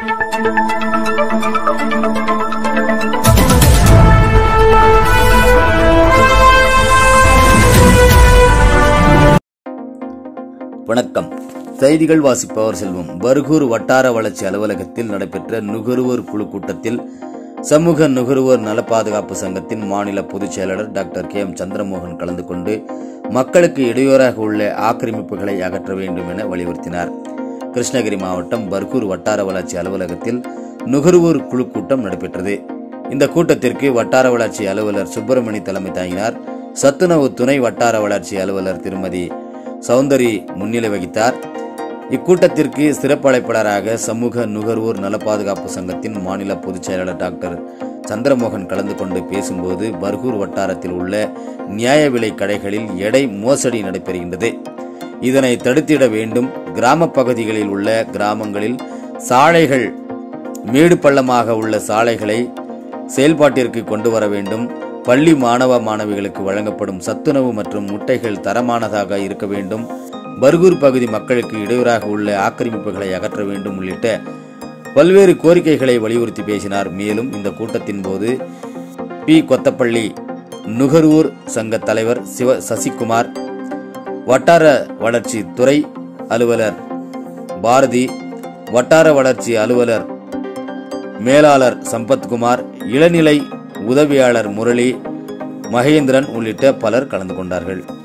வணக்கம் செய்திகள் வாசிப்பவர் செல்வம் பர்கூர் வட்டார வளர்ச்சி அலுவலகத்தில் நடைபெற்ற நுகர்வோர் குழு கூட்டத்தில் சமூக நுகர்வோர் நல பாதுகாப்பு சங்கத்தின் மாநில பொதுச் செயலாளர் டாக்டர் கே எம் சந்திரமோகன் கலந்து கொண்டு மக்களுக்கு இடையூறாக உள்ள ஆக்கிரமிப்புகளை அகற்ற வேண்டும் என வலியுறுத்தினார் கிருஷ்ணகிரி மாவட்டம் பர்கூர் வட்டார வளர்ச்சி அலுவலகத்தில் நுகர்வோர் குழு கூட்டம் நடைபெற்றது இந்த கூட்டத்திற்கு வட்டார வளர்ச்சி அலுவலர் சுப்பிரமணி தலைமை தாங்கினார் சத்துணவு துணை வட்டார வளர்ச்சி அலுவலர் திருமதி சௌந்தரி முன்னிலை வகித்தார் இக்கூட்டத்திற்கு சிறப்பு அழைப்பாளராக சமூக நுகர்வோர் நல பாதுகாப்பு சங்கத்தின் மாநில பொதுச் செயலாளர் டாக்டர் சந்திரமோகன் கலந்து கொண்டு பேசும்போது பர்கூர் வட்டாரத்தில் உள்ள நியாய விலை கடைகளில் எடை மோசடி நடைபெறுகின்றது இதனை தடுத்திட வேண்டும் கிராம பகுதிகளில் உள்ள கிராமங்களில் சாலைகள் மேடு பள்ளமாக உள்ள சாலைகளை செயல்பாட்டிற்கு கொண்டு வர வேண்டும் பள்ளி மாணவ மாணவிகளுக்கு வழங்கப்படும் சத்துணவு மற்றும் முட்டைகள் தரமானதாக இருக்க வேண்டும் பர்கூர் பகுதி மக்களுக்கு இடையூறாக உள்ள ஆக்கிரமிப்புகளை அகற்ற வேண்டும் உள்ளிட்ட பல்வேறு கோரிக்கைகளை வலியுறுத்தி பேசினார் மேலும் இந்த கூட்டத்தின் போது பி கொத்தப்பள்ளி நுகர்வோர் சங்க தலைவர் சிவ சசிகுமார் வட்டார வளர்ச்சி துறை அலுவலர் பாரதி வட்டார வளர்ச்சி அலுவலர் மேலாளர் சம்பத்குமார் இளநிலை உதவியாளர் முரளி மகேந்திரன் உள்ளிட்ட பலர் கலந்து கொண்டார்கள்